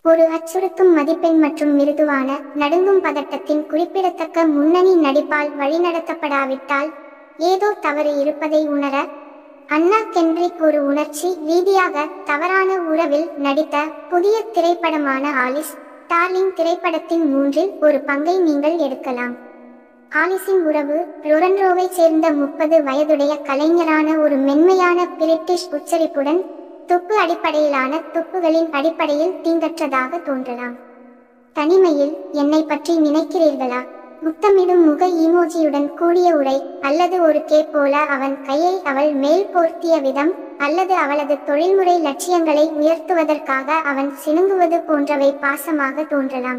ஒரு அச்சுறுத்தும் மதிப்பெண் மற்றும் மிருதுவான நடுங்கும் பதட்டத்தின் குறிப்பிடத்தக்க முன்னணி நடிப்பால் வழிநடத்தப்படாவிட்டால் ஏதோ தவறு இருப்பதை உணர அண்ணா கென்ரிக் ஒரு உணர்ச்சி ரீதியாக தவறான உறவில் நடித்த புதிய திரைப்படமான ஆலிஸ் டார்லிங் திரைப்படத்தின் மூன்றில் ஒரு பங்கை நீங்கள் எடுக்கலாம் ஆலிஸின் உறவு ரொரன்ரோவை சேர்ந்த முப்பது வயதுடைய கலைஞரான ஒரு மென்மையான பிரிட்டிஷ் உச்சரிப்புடன் துப்பு அடிப்படையிலான துப்புகளின் அடிப்படையில் தீங்கற்றதாக தோன்றலாம் தனிமையில் என்னை பற்றி நினைக்கிறீர்களா முத்தமிடும் முக ஈமோஜியுடன் கூடிய உடை அல்லது ஒரு கே போல அவன் கையை அவள் மேல் போர்த்திய விதம் அல்லது அவளது தொழில்முறை லட்சியங்களை உயர்த்துவதற்காக அவன் சினுங்குவது போன்றவை பாசமாக தோன்றலாம்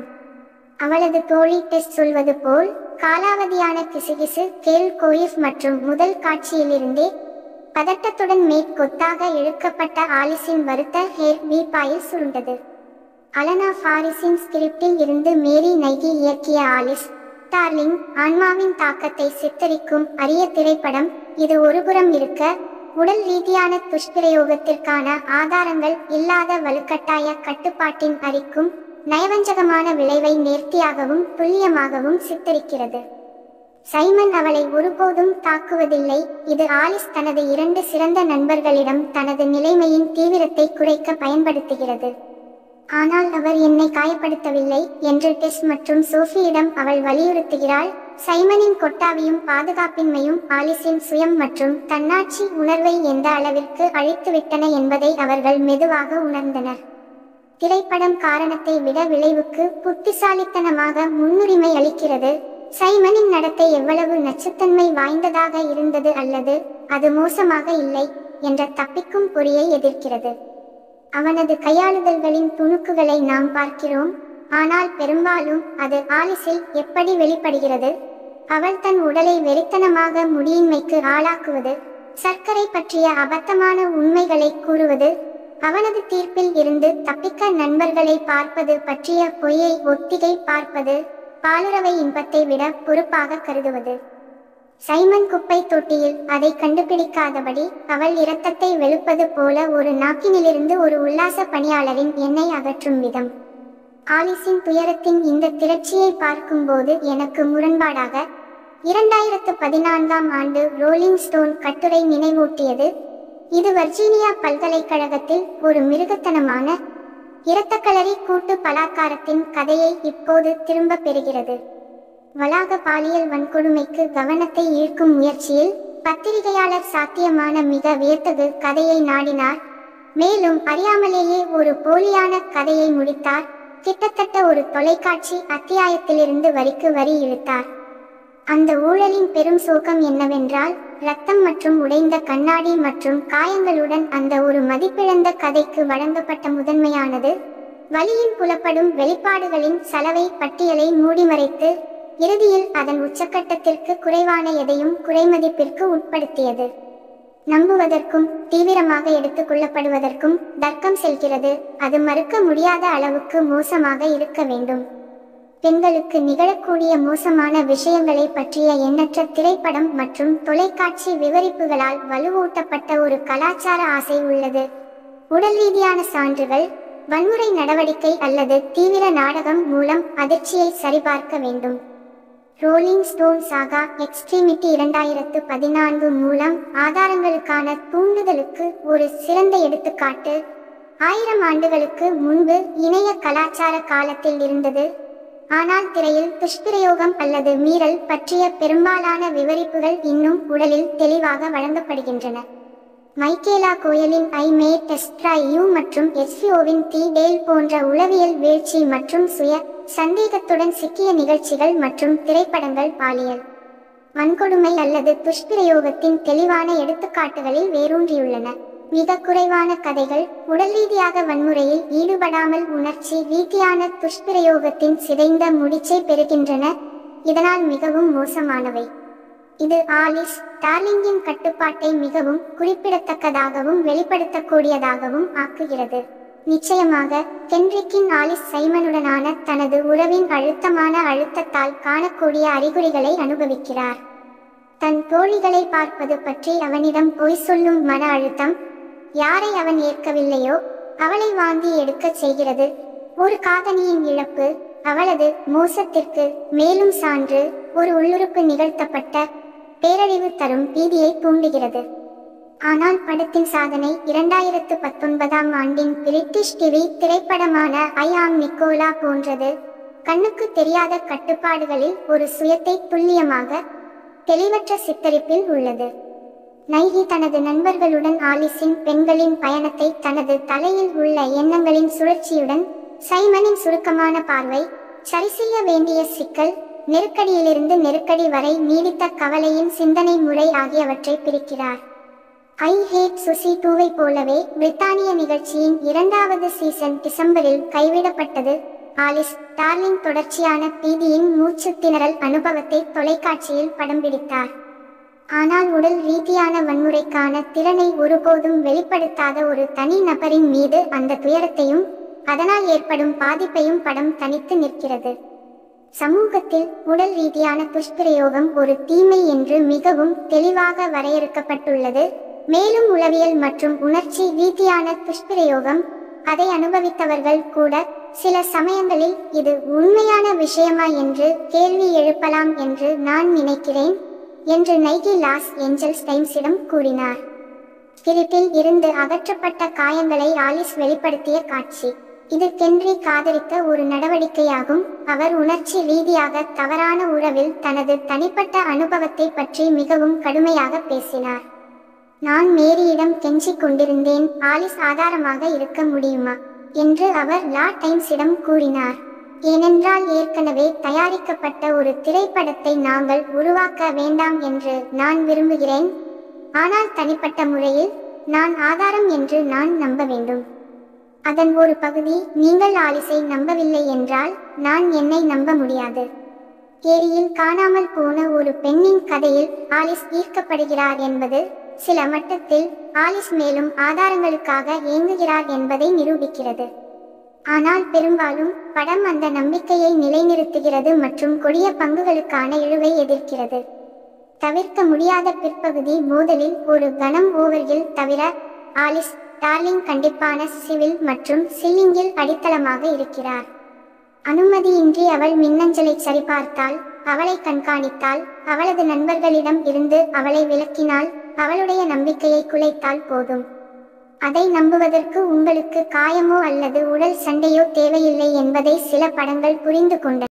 அவளது தோழி டெஸ்ட் சொல்வது போல் காலாவதியான கிசுகிசு கேல் கோயிஃப் மற்றும் முதல் காட்சியிலிருந்தே பதட்டத்துடன் மேற்கொத்தாக இழுக்கப்பட்ட ஆலிஸின் வருத்த ஹேர் வீப்பாயில் சுருண்டது அலனா ஃபாரிஸின் ஸ்கிரிப்டில் இருந்து மேரி நைகி இயக்கிய ஆலிஸ் டார்லிங் ஆன்மாவின் தாக்கத்தை சித்தரிக்கும் அரிய திரைப்படம் இது ஒருபுறம் இருக்க உடல் ரீதியான துஷ்பிரயோகத்திற்கான ஆதாரங்கள் இல்லாத வலுக்கட்டாய கட்டுப்பாட்டின் அரிக்கும் நயவஞ்சகமான விளைவை நேர்த்தியாகவும் துல்லியமாகவும் சித்தரிக்கிறது சைமன் அவளை ஒருபோதும் தாக்குவதில்லை இது ஆலிஸ் தனது இரண்டு சிறந்த நண்பர்களிடம் தனது நிலைமையின் தீவிரத்தை குறைக்க பயன்படுத்துகிறது ஆனால் அவர் என்னை காயப்படுத்தவில்லை என்று டெஸ் மற்றும் சோஃபியிடம் அவள் வலியுறுத்துகிறாள் சைமனின் கொட்டாவியும் பாதுகாப்பின்மையும் ஆலிஸின் சுயம் மற்றும் தன்னாட்சி உணர்வை எந்த அளவிற்கு அழித்துவிட்டன என்பதை அவர்கள் மெதுவாக உணர்ந்தனர் திரைப்படம் காரணத்தை விட விளைவுக்கு புத்திசாலித்தனமாக முன்னுரிமை அளிக்கிறது சைமனின் நடத்தை எவ்வளவு நச்சுத்தன்மை வாய்ந்ததாக இருந்தது அல்லது அது மோசமாக இல்லை என்ற தப்பிக்கும் பொறியை எதிர்க்கிறது அவனது கையாளுதல்களின் துணுக்குகளை நாம் பார்க்கிறோம் ஆனால் பெரும்பாலும் அது ஆலிஸில் எப்படி வெளிப்படுகிறது அவள் தன் உடலை வெறித்தனமாக முடியின்மைக்கு ஆளாக்குவது சர்க்கரை பற்றிய அபத்தமான உண்மைகளை கூறுவது அவனது தீர்ப்பில் இருந்து தப்பிக்க நண்பர்களை பார்ப்பது பற்றிய பொய்யை ஒத்திகை பார்ப்பது பாலுறவை இன்பத்தை விட பொறுப்பாக கருதுவது சைமன் குப்பை தொட்டியில் அதை கண்டுபிடிக்காதபடி அவள் இரத்தத்தை வெளுப்பது போல ஒரு நாக்கினிலிருந்து ஒரு உல்லாச பணியாளரின் எண்ணெய் அகற்றும் விதம் ஆலிஸின் துயரத்தின் இந்த திரட்சியை பார்க்கும்போது எனக்கு முரண்பாடாக இரண்டாயிரத்து பதினான்காம் ஆண்டு ரோலிங் ஸ்டோன் கட்டுரை நினைவூட்டியது இது வர்ஜீனியா பல்கலைக்கழகத்தில் ஒரு மிருகத்தனமான இரத்தக்களரி கூட்டு பலாத்காரத்தின் கதையை இப்போது திரும்ப பெறுகிறது வளாக பாலியல் வன்கொடுமைக்கு கவனத்தை ஈர்க்கும் முயற்சியில் பத்திரிகையாளர் சாத்தியமான மிக வியத்தகு கதையை நாடினார் மேலும் அறியாமலேயே ஒரு போலியான கதையை முடித்தார் கிட்டத்தட்ட ஒரு தொலைக்காட்சி அத்தியாயத்திலிருந்து வரிக்கு வரி இழுத்தார் அந்த ஊழலின் பெரும் சோகம் என்னவென்றால் ரத்தம் மற்றும் உடைந்த கண்ணாடி மற்றும் காயங்களுடன் அந்த ஒரு மதிப்பிழந்த கதைக்கு வழங்கப்பட்ட முதன்மையானது வலியின் புலப்படும் வெளிப்பாடுகளின் சலவை பட்டியலை மூடிமறைத்து இறுதியில் அதன் உச்சக்கட்டத்திற்கு குறைவான எதையும் குறைமதிப்பிற்கு உட்படுத்தியது நம்புவதற்கும் தீவிரமாக எடுத்துக்கொள்ளப்படுவதற்கும் தர்க்கம் செல்கிறது அது மறுக்க முடியாத அளவுக்கு மோசமாக இருக்க வேண்டும் பெண்களுக்கு நிகழக்கூடிய மோசமான விஷயங்களை பற்றிய எண்ணற்ற திரைப்படம் மற்றும் தொலைக்காட்சி விவரிப்புகளால் வலுவூட்டப்பட்ட ஒரு கலாச்சார ஆசை உள்ளது உடல் ரீதியான சான்றுகள் வன்முறை நடவடிக்கை அல்லது தீவிர நாடகம் மூலம் அதிர்ச்சியை சரிபார்க்க வேண்டும் ரோலிங் ஸ்டோன் சாகா எக்ஸ்ட்ரீமிட்டி இரண்டாயிரத்து பதினான்கு மூலம் ஆதாரங்களுக்கான தூண்டுதலுக்கு ஒரு சிறந்த எடுத்துக்காட்டு ஆயிரம் ஆண்டுகளுக்கு முன்பு இணைய கலாச்சார காலத்தில் இருந்தது ஆனால் திரையில் துஷ்பிரயோகம் அல்லது மீறல் பற்றிய பெரும்பாலான விவரிப்புகள் இன்னும் உடலில் தெளிவாக வழங்கப்படுகின்றன மைக்கேலா கோயலின் ஐ மே டெஸ்ட்ரா யூ மற்றும் எஸ்பிஓவின் தி டேல் போன்ற உளவியல் வீழ்ச்சி மற்றும் சுய சந்தேகத்துடன் சிக்கிய நிகழ்ச்சிகள் மற்றும் திரைப்படங்கள் பாலியல் வன்கொடுமை அல்லது துஷ்பிரயோகத்தின் தெளிவான எடுத்துக்காட்டுகளில் வேரூன்றியுள்ளன மிக குறைவான கதைகள் உடல் ரீதியாக வன்முறையில் ஈடுபடாமல் உணர்ச்சி ரீதியான துஷ்பிரயோகத்தின் சிதைந்த முடிச்சை பெறுகின்றன இதனால் மிகவும் மோசமானவை இது ஆலிஸ் டார்லிங்கின் கட்டுப்பாட்டை மிகவும் குறிப்பிடத்தக்கதாகவும் வெளிப்படுத்தக்கூடியதாகவும் ஆக்குகிறது நிச்சயமாக கென்ரிக்கின் ஆலிஸ் சைமனுடனான தனது உறவின் அழுத்தமான அழுத்தத்தால் காணக்கூடிய அறிகுறிகளை அனுபவிக்கிறார் தன் தோழிகளை பார்ப்பது பற்றி அவனிடம் பொய் சொல்லும் மன அழுத்தம் யாரை அவன் ஏற்கவில்லையோ அவளை வாங்கி எடுக்கச் செய்கிறது ஒரு காதணியின் இழப்பு அவளது மோசத்திற்கு மேலும் சான்று ஒரு உள்ளுறுப்பு நிகழ்த்தப்பட்ட பேரழிவு தரும் பீதியை தூண்டுகிறது ஆனால் படத்தின் சாதனை இரண்டாயிரத்து பத்தொன்பதாம் ஆண்டின் பிரிட்டிஷ் டிவி திரைப்படமான ஐ ஆம் நிக்கோலா போன்றது கண்ணுக்கு தெரியாத கட்டுப்பாடுகளில் ஒரு சுயத்தை துல்லியமாக தெளிவற்ற சித்தரிப்பில் உள்ளது நைகி தனது நண்பர்களுடன் ஆலிஸின் பெண்களின் பயணத்தை தனது தலையில் உள்ள எண்ணங்களின் சுழற்சியுடன் சைமனின் சுருக்கமான பார்வை சரிசெய்ய வேண்டிய சிக்கல் நெருக்கடியிலிருந்து நெருக்கடி வரை நீடித்த கவலையின் சிந்தனை முறை ஆகியவற்றை பிரிக்கிறார் ஐ ஹேட் சுசி டூவை போலவே பிரித்தானிய நிகழ்ச்சியின் இரண்டாவது சீசன் டிசம்பரில் கைவிடப்பட்டது ஆலிஸ் டார்லிங் தொடர்ச்சியான பீதியின் மூச்சு திணறல் அனுபவத்தை தொலைக்காட்சியில் படம் பிடித்தார் ஆனால் உடல் ரீதியான வன்முறைக்கான திறனை ஒருபோதும் வெளிப்படுத்தாத ஒரு தனி நபரின் மீது அந்த துயரத்தையும் அதனால் ஏற்படும் பாதிப்பையும் படம் தனித்து நிற்கிறது சமூகத்தில் உடல் ரீதியான துஷ்பிரயோகம் ஒரு தீமை என்று மிகவும் தெளிவாக வரையறுக்கப்பட்டுள்ளது மேலும் உளவியல் மற்றும் உணர்ச்சி ரீதியான துஷ்பிரயோகம் அதை அனுபவித்தவர்கள் கூட சில சமயங்களில் இது உண்மையான விஷயமா என்று கேள்வி எழுப்பலாம் என்று நான் நினைக்கிறேன் என்று நைகி லாஸ் ஏஞ்சல்ஸ் டைம்ஸிடம் கூறினார் கிரிட்டில் இருந்து அகற்றப்பட்ட காயங்களை ஆலிஸ் வெளிப்படுத்திய காட்சி இது கென்றி காதலித்த ஒரு நடவடிக்கையாகும் அவர் உணர்ச்சி ரீதியாக தவறான உறவில் தனது தனிப்பட்ட அனுபவத்தை பற்றி மிகவும் கடுமையாக பேசினார் நான் மேரியிடம் கெஞ்சிக் கொண்டிருந்தேன் ஆலிஸ் ஆதாரமாக இருக்க முடியுமா என்று அவர் லா டைம்ஸிடம் கூறினார் ஏனென்றால் ஏற்கனவே தயாரிக்கப்பட்ட ஒரு திரைப்படத்தை நாங்கள் உருவாக்க வேண்டாம் என்று நான் விரும்புகிறேன் ஆனால் தனிப்பட்ட முறையில் நான் ஆதாரம் என்று நான் நம்ப வேண்டும் அதன் ஒரு பகுதி நீங்கள் ஆலிஸை நம்பவில்லை என்றால் நான் என்னை நம்ப முடியாது ஏரியில் காணாமல் போன ஒரு பெண்ணின் கதையில் ஆலிஸ் ஈர்க்கப்படுகிறார் என்பது சில மட்டத்தில் ஆலிஸ் மேலும் ஆதாரங்களுக்காக ஏங்குகிறார் என்பதை நிரூபிக்கிறது ஆனால் பெரும்பாலும் படம் அந்த நம்பிக்கையை நிலைநிறுத்துகிறது மற்றும் கொடிய பங்குகளுக்கான இழுவை எதிர்க்கிறது தவிர்க்க முடியாத பிற்பகுதி மோதலில் ஒரு கணம் ஓவரில் தவிர ஆலிஸ் டார்லிங் கண்டிப்பான சிவில் மற்றும் சில்லிங்கில் அடித்தளமாக இருக்கிறார் அனுமதியின்றி அவள் மின்னஞ்சலை சரிபார்த்தால் அவளை கண்காணித்தால் அவளது நண்பர்களிடம் இருந்து அவளை விலக்கினால் அவளுடைய நம்பிக்கையை குலைத்தால் போதும் அதை நம்புவதற்கு உங்களுக்கு காயமோ அல்லது உடல் சண்டையோ தேவையில்லை என்பதை சில படங்கள் புரிந்து கொண்டன